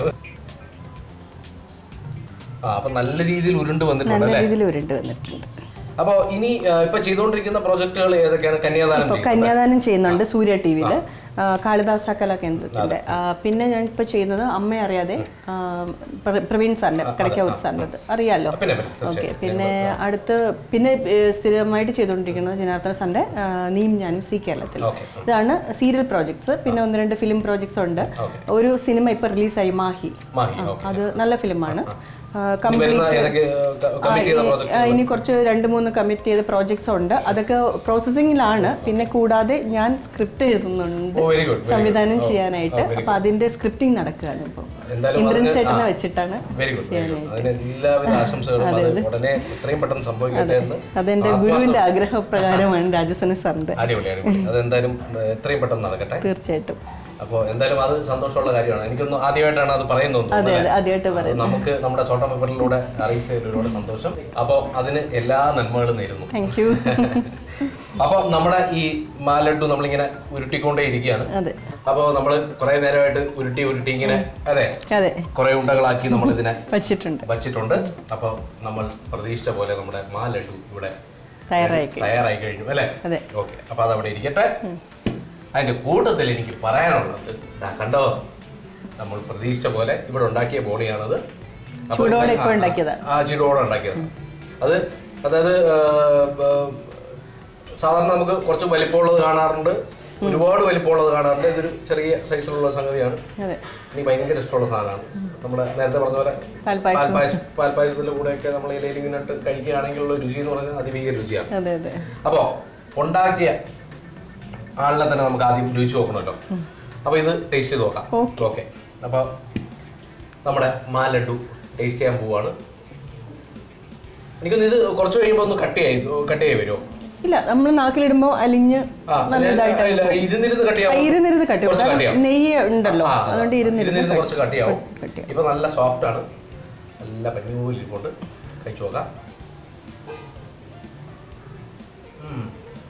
ആ അപ്പൊ നല്ല രീതിയിൽ ഉരുണ്ട് വന്നിട്ടുണ്ട്
നല്ല
അല്ലേ
രീതിയിൽ ഉരുണ്ട് വന്നിട്ടുണ്ട്
അപ്പൊ ഇനി ആ, ഇപ്പൊ ചെയ്തുകൊണ്ടിരിക്കുന്ന പ്രോജക്റ്റുകൾ ഏതൊക്കെയാണ് കന്യാദാനം
ഇപ്പൊ
ചെയ്യും
കന്യാദാനം ചെയ്യുന്നുണ്ട് സൂര്യ ടി വിയില് കാളിദാസ കലാ കേന്ദ്രത്തിന്റെ ആ, പിന്നെ ഞാൻ ഇപ്പൊ ചെയ്യുന്നത് അമ്മയെ അറിയാതെ ആ, പ്ര- പ്രവീൺ സാറിന്റെ കടയ്ക്കാവൂർ സാറിൻ്റെ അറിയാലോ
പിന്നെ പിന്നെ
ഓക്കെ പിന്നെ അടുത്ത് പിന്നെ ഏ, സ്ഥിരമായിട്ട് ചെയ്തുകൊണ്ടിരിക്കുന്നത് ജനാർദ്ദന സാറിന്റെ ആ, നീയും ഞാനും സി കേരളത്തിൽ
ഓക്കെ
ഇതാണ് സീരിയൽ പ്രോജക്ട്സ് പിന്നെ ഒന്ന് രണ്ട് ഫിലിം പ്രോജക്ട്സ് ഉണ്ട്
ഓക്കെ
ഒരു സിനിമ ഇപ്പൊ റിലീസായി മാഹി
മാഹി ഓക്കെ
അത് നല്ല ഫിലിമാണ്
ഇനി വരുന്ന ഏതൊക്കെ കമ്മിറ്റ് ചെയ്ത പ്രോജക്റ്റ്
ആ, ഇനി കുറച്ച് രണ്ട് മൂന്ന് കമ്മിറ്റ് ചെയ്ത പ്രോജക്ട്സ് ഉണ്ട് അതൊക്കെ പ്രോസസ്സിങ്ങിലാണ് പിന്നെ കൂടാതെ ഞാൻ സ്ക്രിപ്റ്റ് എഴുതുന്നുണ്ട്
ഓ വെരി ഗുഡ്
സംവിധാനം ചെയ്യാനായിട്ട് അപ്പൊ അതിന്റെ സ്ക്രിപ്റ്റിംഗ് നടക്കുകയാണ് ഇപ്പോൾ
എന്തായാലും
ഇന്ദ്രൻ
അതിന്
ചേട്ടനെ
ആ.
വെച്ചിട്ടാണ്
വെരി ഗുഡ് വെരി ഗുഡ് അതിന് എല്ലാവിധ ആശംസകളും അത് ഉടനെ എത്രയും പെട്ടെന്ന് സംഭവിക്കട്ടെ എന്ന്
അതെന്റെ ഗുരുവിന്റെ ആഗ്രഹപ്രകാരമാണ് രാജസന സാറിന്റെ
അടിപൊളി അടിപൊളി അതെന്തായാലും ഏഹ്, എത്രയും പെട്ടെന്ന് നടക്കട്ടെ
തീർച്ചയായിട്ടും
അപ്പോൾ എന്തായാലും അത് സന്തോഷമുള്ള കാര്യമാണ് എനിക്കൊന്ന് ആദ്യമായിട്ടാണ് അത് പറയുന്നത്
അതെ
തോന്നുന്നത്
അതെ ആദ്യമായിട്ട്
അത് നമുക്ക് നമ്മുടെ സോട്ട പേപ്പറിലൂടെ അറിയിച്ചതിൽ ഒരുപാട് സന്തോഷം അപ്പോൾ അതിന് എല്ലാ നന്മകളും നേരുന്നു
താങ്ക് യു
അപ്പോൾ നമ്മുടെ ഈ മാലഡു നമ്മളിങ്ങനെ ഉരുട്ടിക്കൊണ്ടേ ഇരിക്കുകയാണ്
അതെ
അപ്പോൾ നമ്മൾ കുറേ നേരമായിട്ട് ഉരുട്ടി ഉരുട്ടി ഇങ്ങനെ അതെ
അതെ
കുറേ ഉണ്ടകളാക്കി നമ്മൾ ഇതിനെ
വച്ചിട്ടുണ്ട്
വച്ചിട്ടുണ്ട് അപ്പോൾ നമ്മൾ പ്രതീക്ഷിച്ച പോലെ നമ്മുടെ മാലഡു ഇവിടെ
തയ്യാറായി
തയ്യാറായി കഴിഞ്ഞു അല്ലേ
അതെ
ഓക്കെ അപ്പോൾ അതവിടെ ഇരിക്കട്ടെ അതിന്റെ കൂട്ടത്തിൽ എനിക്ക് പറയാനുള്ളത് ദാ കണ്ടോ നമ്മൾ പ്രതീക്ഷിച്ച പോലെ ഇവിടെ ഉണ്ടാക്കിയ ബോളിയാണത് അപ്പോൾ
ചൂടോടെ
ഇത്
ഇപ്പോൾ
ആ,
ഉണ്ടാക്കിയതാ?
ആ ചൂടോടെ ഉണ്ടാക്കിയത് അത് അതായത് ആ, ആ, സാധാരണ നമുക്ക് കുറച്ച് വലിപ്പമുള്ളത് കാണാറുണ്ട് ഒരുപാട് വലിപ്പമുള്ളത് കാണാറുണ്ട് ഇതൊരു ചെറിയ സൈസിലുള്ള സംഗതിയാണ്
അതെ
എനിക്ക് ഭയങ്കര ഇഷ്ടമുള്ള സാധനമാണ് നമ്മൾ നേരത്തെ പറഞ്ഞ പോലെ
പാൽപ്പായസം
പാൽപ്പായസം പാൽപ്പായസത്തിൻ്റെ കൂടെയൊക്കെ നമ്മൾ ഇലയിൽ ഇങ്ങനെ ഇട്ട് കഴിക്കുകയാണെങ്കിലുള്ള രുചി എന്ന് പറയുന്നത് അതിഭീകര രുചിയാണ്
അതെ അതെ
അപ്പോൾ ഉണ്ടാക്കിയ ആളിനെ തന്നെ നമുക്ക് ആദ്യം രുചിച്ച് നോക്കണമല്ലോ അപ്പോൾ ഇത് ടേസ്റ്റ് ചെയ്ത് നോക്കാം ഓക്കെ അപ്പോൾ നമ്മുടെ മാലഡു ടേസ്റ്റ് ചെയ്യാൻ പോവാണ് എനിക്കൊന്ന് ഇത് കുറച്ച് കഴിയുമ്പോൾ ഒന്ന് കട്ട് ചെയ്യായി കട്ട് ചെയ്യാൻ വരുമോ
ഇല്ല നമ്മൾ നാക്കിലിടുമ്പോ അലിഞ്ഞ്
ആ
നല്ല
ഞാൻ-
ഇതായിട്ട്
ഇല്ല, ഇരുന്നിരുന്ന് കട്ട് ചെയ്യാം
ഇരുന്നിരുന്ന് കട്ടി
കുറച്ച് cut ചെയ്യാം.
നെയ്യ് ഉണ്ടല്ലോ
ആ,
അതുകൊണ്ട് ഇരുന്നിരുന്ന്
ഇരുന്നിരുന്ന് കുറച്ച് കട്ട് ചെയ്യാവും
cut ചെയ്യാം.
ഇപ്പൊ നല്ല സോഫ്റ്റ് ആണ് നല്ല പഞ്ഞൂലിരിക്കൊണ്ട് കഴിച്ചു നോക്കാം ഉം.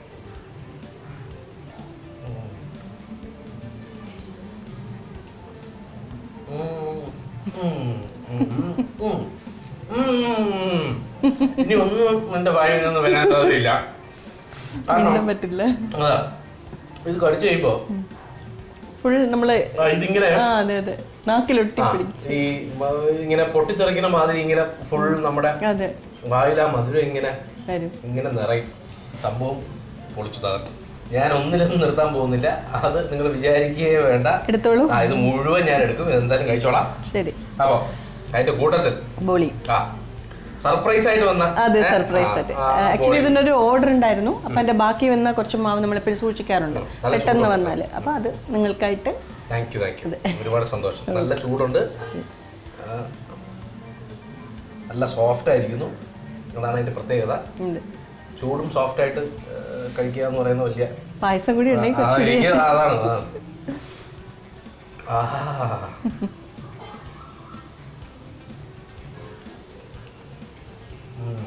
ഉം. ഉം. ഉം. ഉം. ഉം. ഇനി ഒന്നും എന്റെ വായിൽ നിന്ന് വരാൻ സാധ്യതയില്ല കാരണം
മിണ്ടാൻ പറ്റില്ല
അതാ ഇത് കടിച്ചു കഴിയുമ്പോ
ഫുൾ നമ്മള്
ആ, ഇതിങ്ങനെ
ആ അതെ അതെ നാക്കിലൊട്ടി
ആ,
പിടിക്കും
ഈ മ- ഇങ്ങനെ പൊട്ടിത്തെറിക്കുന്ന മാതിരി ഇങ്ങനെ ഫുൾ നമ്മുടെ
അതെ
വായില മധുരം ഇങ്ങനെ
വരും
ഇങ്ങനെ നിറയും സംഭവം പൊളിച്ചു തകർത്തു ഞാൻ ഒന്നിലൊന്നും നിർത്താൻ പോകുന്നില്ല അത് നിങ്ങൾ വിചാരിക്കുകയേ വേണ്ട
എടുത്തോളൂ
ആ ഇത് മുഴുവൻ ഞാൻ എടുക്കും ഇത് എന്തായാലും കഴിച്ചോളാം
ശരി
അപ്പോ അതിന്റെ കൂട്ടത്തിൽ
ബോളി
ആ സർപ്രൈസ് ആയിട്ട് വന്ന
അതെ
ഏ,
സർപ്രൈസ്
ആ,
ആയിട്ട്
ആ,
ആക്ച്വലി
ബോളി.
ഇതിന്റെ ഒരു ഓർഡർ ഉണ്ടായിരുന്നു അപ്പൊ അതിന്റെ ബാക്കി വന്ന കുറച്ച് മാവ് നമ്മൾ എപ്പോഴും സൂക്ഷിക്കാറുണ്ട്
നല്ല
പെട്ടെന്ന്
ചൂടുണ്ട്.
വന്നാല് അപ്പൊ അത് നിങ്ങൾക്കായിട്ട്
താങ്ക് യു താങ്ക് യു ഒരുപാട് സന്തോഷം നല്ല ചൂടുണ്ട് ആ, നല്ല സോഫ്റ്റ് ആയിരിക്കുന്നു അതാണ് അതിന്റെ പ്രത്യേകത
ഉണ്ട്
ചൂടും സോഫ്റ്റ് ആയിട്ട് ആ, കഴിക്കുക എന്ന് പറയുന്ന വലിയ
പായസം കൂടി ഉണ്ടെങ്കിൽ
ആ,
കുറച്ചുകൂടി
എനിക്ക് അതാണ് അതാണ് ആഹാ. ഉം.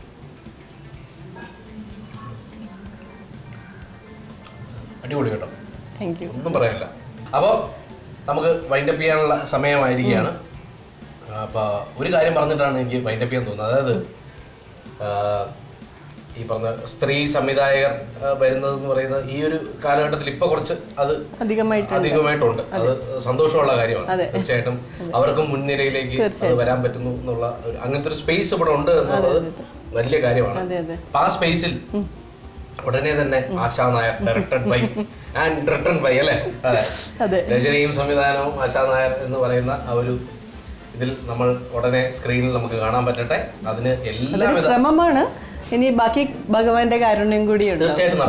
അടിപൊളി കേട്ടോ
താങ്ക് യു
ഒന്നും പറയാനില്ല അപ്പോൾ നമുക്ക് വൈൻഡപ്പ് ചെയ്യാനുള്ള സമയമായിരിക്കുകയാണ് അപ്പോൾ ഒരു കാര്യം പറഞ്ഞിട്ടാണ് എനിക്ക് വൈൻഡപ്പ് ചെയ്യാൻ തോന്നുന്നത് അതായത് ആ, ഈ പറഞ്ഞ സ്ത്രീ സംവിധായകർ ആ, വരുന്നത് എന്ന് പറയുന്നത് ഈ ഒരു കാലഘട്ടത്തിൽ ഇപ്പോൾ കുറച്ച് അത്
അധികമായിട്ട്
അധികമായിട്ടുണ്ട് അത് സന്തോഷമുള്ള കാര്യമാണ്
അതെ.
തീർച്ചയായിട്ടും അവർക്കും മുൻനിരയിലേക്ക് അത് വരാൻ പറ്റുന്നു എന്നുള്ള ഒരു അങ്ങനത്തെ ഒരു സ്പേസ് ഇവിടെ ഉണ്ട് എന്നുള്ളത് വലിയ കാര്യമാണ്
അതെ അതെ
അപ്പൊ ആ സ്പേസിൽ ഉടനെ തന്നെ Asha Nair directed by and written by അല്ലേ അതെ
അതെ
രചനയും സംവിധാനവും ആശാ നായർ എന്ന് പറയുന്ന ആ ഒരു ഇതിൽ നമ്മൾ ഉടനെ സ്ക്രീനിൽ നമുക്ക് കാണാൻ പറ്റട്ടെ അതിന്
അതൊരു
എല്ലാവിധ
ശ്രമമാണ് ഇനി ബാക്കി ഭഗവാന്റെ കാരുണ്യം കൂടിയുണ്ട്
തീർച്ചയായിട്ടും നടക്കും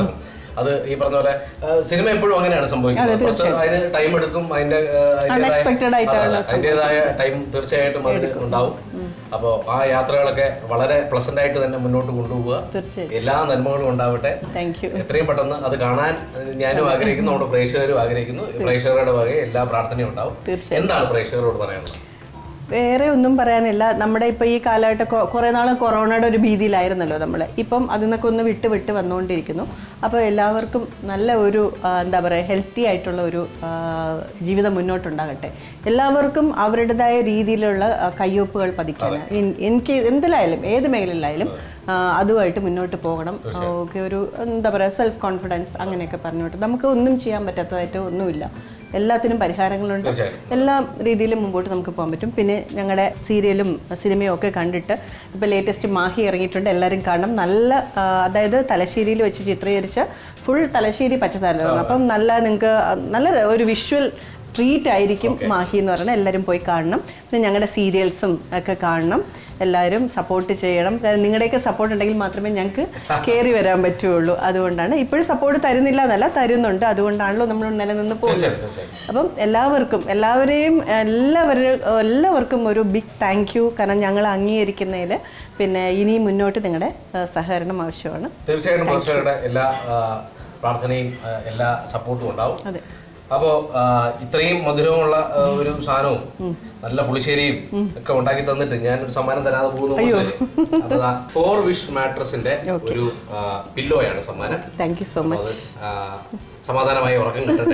അത് ഈ പറഞ്ഞ പോലെ ആ, സിനിമ എപ്പോഴും അങ്ങനെയാണ് സംഭവിക്കുന്നത് കുറച്ച് അതിന് ടൈം എടുക്കും അതിന്റെ ആ, അതിന്റേതായ-
Unexpected ആയിട്ടാണ്
അതെ, അതെ. അതിന്റേതായ ടൈം തീർച്ചയായിട്ടും അതിന് ഉണ്ടാവും അപ്പോൾ ആ യാത്രകളൊക്കെ വളരെ പ്ലസന്റ് ആയിട്ട് തന്നെ മുന്നോട്ട് കൊണ്ടുപോവുക
തീർച്ചയായും
എല്ലാ നന്മകളും ഉണ്ടാവട്ടെ
താങ്ക് യു
എത്രയും പെട്ടെന്ന് അത് കാണാൻ ഏഹ്, ഞാനും ആഗ്രഹിക്കുന്നു നമ്മുടെ പ്രേക്ഷകരും ആഗ്രഹിക്കുന്നു പ്രേക്ഷകരുടെ വകെ എല്ലാ പ്രാർത്ഥനയും ഉണ്ടാവും
തീർച്ചയായും.
എന്താണ് പ്രേക്ഷകരോട് പറയാനുള്ളത്
വേറെ ഒന്നും പറയാനില്ല നമ്മുടെ ഇപ്പോൾ ഈ കാലഘട്ടം കൊ- കുറേ നാൾ കൊറോണയുടെ ഒരു ഭീതിയിലായിരുന്നല്ലോ നമ്മൾ ഇപ്പം അതിൽ നിന്നൊക്കെ ഒന്ന് വിട്ട് വിട്ട് വന്നുകൊണ്ടിരിക്കുന്നു അപ്പോൾ എല്ലാവർക്കും നല്ല ഒരു ആ, എന്താ പറയുക ഹെൽത്തി ആയിട്ടുള്ള ഒരു ആ, ജീവിതം മുന്നോട്ടുണ്ടാകട്ടെ എല്ലാവർക്കും അവരുടേതായ രീതിയിലുള്ള ആ, കയ്യൊപ്പുകൾ പതിക്കാൻ എൻ- എനിക്ക് എന്തിലായാലും ഏത് മേഖലയിലായാലും ആ, അതുമായിട്ട് മുന്നോട്ട് പോകണം ഓക്കെ ഒരു എന്താ പറയുക സെൽഫ് കോൺഫിഡൻസ് അങ്ങനെയൊക്കെ പറഞ്ഞോട്ട് നമുക്ക് ഒന്നും ചെയ്യാൻ പറ്റാത്തതായിട്ട് ഒന്നുമില്ല എല്ലാത്തിനും പരിഹാരങ്ങളുണ്ട്
തീർച്ചയായും.
എല്ലാ രീതിയിലും മുമ്പോട്ട് നമുക്ക് പോകാൻ പറ്റും പിന്നെ ഞങ്ങളുടെ സീരിയലും സിനിമയും ഒക്കെ കണ്ടിട്ട് ഇപ്പോൾ ലേറ്റസ്റ്റ് മാഹി ഇറങ്ങിയിട്ടുണ്ട് എല്ലാവരും കാണണം നല്ല ആ, അതായത് തലശ്ശേരിയിൽ വെച്ച് ചിത്രീകരിച്ച ഫുൾ തലശ്ശേരി പച്ചത്താരമാണ് അപ്പം നല്ല നിങ്ങൾക്ക് നല്ല ഒരു വിഷ്വൽ ട്രീറ്റ് ആയിരിക്കും മാഹി എന്ന് പറയുന്നത് എല്ലാവരും പോയി കാണണം പിന്നെ ഞങ്ങളുടെ സീരിയൽസും ഒക്കെ കാണണം എല്ലാവരും സപ്പോർട്ട് ചെയ്യണം കാരണം നിങ്ങളുടെയൊക്കെ സപ്പോർട്ട് ഉണ്ടെങ്കിൽ മാത്രമേ ഞങ്ങൾക്ക് കയറി വരാൻ പറ്റുള്ളൂ അതുകൊണ്ടാണ് ഇപ്പോഴും സപ്പോർട്ട് തരുന്നില്ല എന്നല്ല തരുന്നുണ്ട് അതുകൊണ്ടാണല്ലോ നമ്മൾ നിലനിന്ന് പോകുന്നത്
തീർച്ചയായും തീർച്ചയായും
അപ്പം എല്ലാവർക്കും എല്ലാവരെയും എല്ലാവരും എല്ലാവർക്കും ഒരു ബിഗ് താങ്ക് യു കാരണം ഞങ്ങൾ അംഗീകരിക്കുന്നതിൽ പിന്നെ ഇനി മുന്നോട്ട് നിങ്ങളുടെ ആ, സഹകരണം ആവശ്യമാണ്
തീർച്ചയായിട്ടും പ്രേക്ഷകരുടെ എല്ലാ ആ, പ്രാർത്ഥനയും ആ, എല്ലാ സപ്പോർട്ടും ഉണ്ടാവും
അതെ
അപ്പോൾ ഇത്രയും മധുരമുള്ള ആ, ഒരു സാധനവും നല്ല പുളിശ്ശേരിയും ഒക്കെ ഉണ്ടാക്കി തന്നിട്ട് ഞാൻ ഒരു സമ്മാനം തരാതെ പോകുന്നു അപ്പോൾ ഫോർ വിഷ് മാട്രസിന്റെ ഒരു പില്ലോയാണ് സമ്മാനം
താങ്ക് യു സോ
അപ്പോൾ
മച്ച്
അത് ആ, സമാധാനമായി ഉറക്കം കിട്ടട്ടെ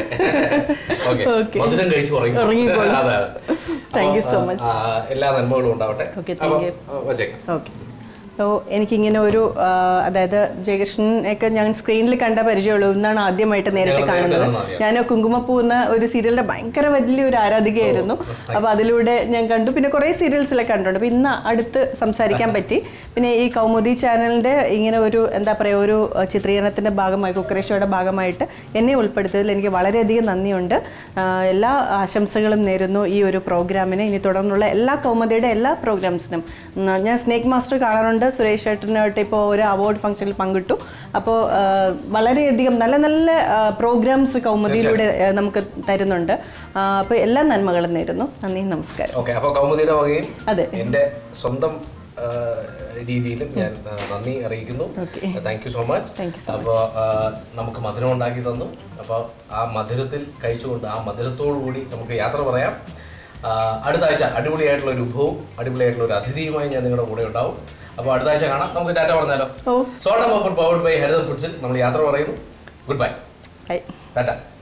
ഓക്കെ
Okay.
മധുരം കഴിച്ച് ഉറങ്ങി
ഉറങ്ങിക്കോളൂ.
അതെ അതെ
Thank you
അപ്പോൾ,
so much.
ആ, എല്ലാ നന്മകളും ഉണ്ടാവട്ടെ
Okay, thank
അപ്പോൾ,
you.
ആ, വച്ചേക്കാം
ഓക്കെ അപ്പോൾ എനിക്കിങ്ങനെ ഒരു ആ, അതായത് ജയകൃഷ്ണനൊക്കെ ഞാൻ സ്ക്രീനിൽ കണ്ട പരിചയമുള്ളൂ ഇന്നാണ് ആദ്യമായിട്ട് നേരിട്ട്
ഞങ്ങൾ നേരിട്ട്
കാണുന്നത്
കാണുന്നത് അറിയാം.
ഞാൻ കുങ്കുമപ്പൂ എന്ന ഒരു സീരിയലിന്റെ ഭയങ്കര വലിയൊരു ആരാധികയായിരുന്നു അപ്പോൾ അതിലൂടെ ഞാൻ കണ്ടു പിന്നെ കുറേ സീരിയൽസിലൊക്കെ കണ്ടിട്ടുണ്ട് അപ്പോൾ ഇന്ന് അടുത്ത് സംസാരിക്കാൻ പറ്റി പിന്നെ ഈ കൗമുദി ചാനലിന്റെ ഇങ്ങനെ ഒരു എന്താ പറയുക ഒരു അഹ്, ചിത്രീകരണത്തിന്റെ ഭാഗമായി കുക്കറേഷോയുടെ ഭാഗമായിട്ട് എന്നെ ഉൾപ്പെടുത്തിയതിൽ എനിക്ക് വളരെയധികം നന്ദിയുണ്ട് ആ, എല്ലാ ആശംസകളും നേരുന്നു ഈ ഒരു പ്രോഗ്രാമിന് ഇനി തുടർന്നുള്ള എല്ലാ കൗമുദിയുടെ എല്ലാ പ്രോഗ്രാംസിനും ഉം, ഞാൻ സ്നേക് മാസ്റ്റർ കാണാറുണ്ട് സുരേഷ് ചേട്ടനായിട്ട് ഇപ്പോൾ ഒരു അവാർഡ് ഫംഗ്ഷനിൽ പങ്കിട്ടു അപ്പോൾ ആ, വളരെയധികം നല്ല നല്ല പ്രോഗ്രാംസ് കൗമുദിയിലൂടെ ആ, നമുക്ക് തരുന്നുണ്ട് അപ്പോൾ എല്ലാ നന്മകളും നേരുന്നു നന്ദി നമസ്കാരം
ഓക്കെ അപ്പോൾ കൗമുദിയുടെ വകയും
അതെ
എൻ്റെ സ്വന്തം ആ, രീതിയിലും ഞാൻ ആ, നന്ദി അറിയിക്കുന്നു
Okay.
Thank you so much
Thank you so
അപ്പോൾ നമുക്ക് മധുരം ഉണ്ടാക്കി തന്നു അപ്പോൾ ആ മധുരത്തിൽ കഴിച്ചുകൊണ്ട് ആ മധുരത്തോടു കൂടി നമുക്ക് യാത്ര പറയാം ആ, അടുത്ത ആഴ്ച അടിപൊളിയായിട്ടുള്ള ഒരു വിഭവവും അടിപൊളിയായിട്ടുള്ള ഒരു അതിഥിയുമായി ഞാൻ നിങ്ങളുടെ കൂടെ ഉണ്ടാവും അപ്പോൾ അടുത്ത ആഴ്ച കാണാം നമുക്ക് ടാറ്റ പറഞ്ഞാലോ
ഓ
salt pepper powered by Haritham ഫുഡ്സിൽ നമ്മൾ യാത്ര പറയുന്നു ഗുഡ് ബൈ
ബൈ
ടാറ്റ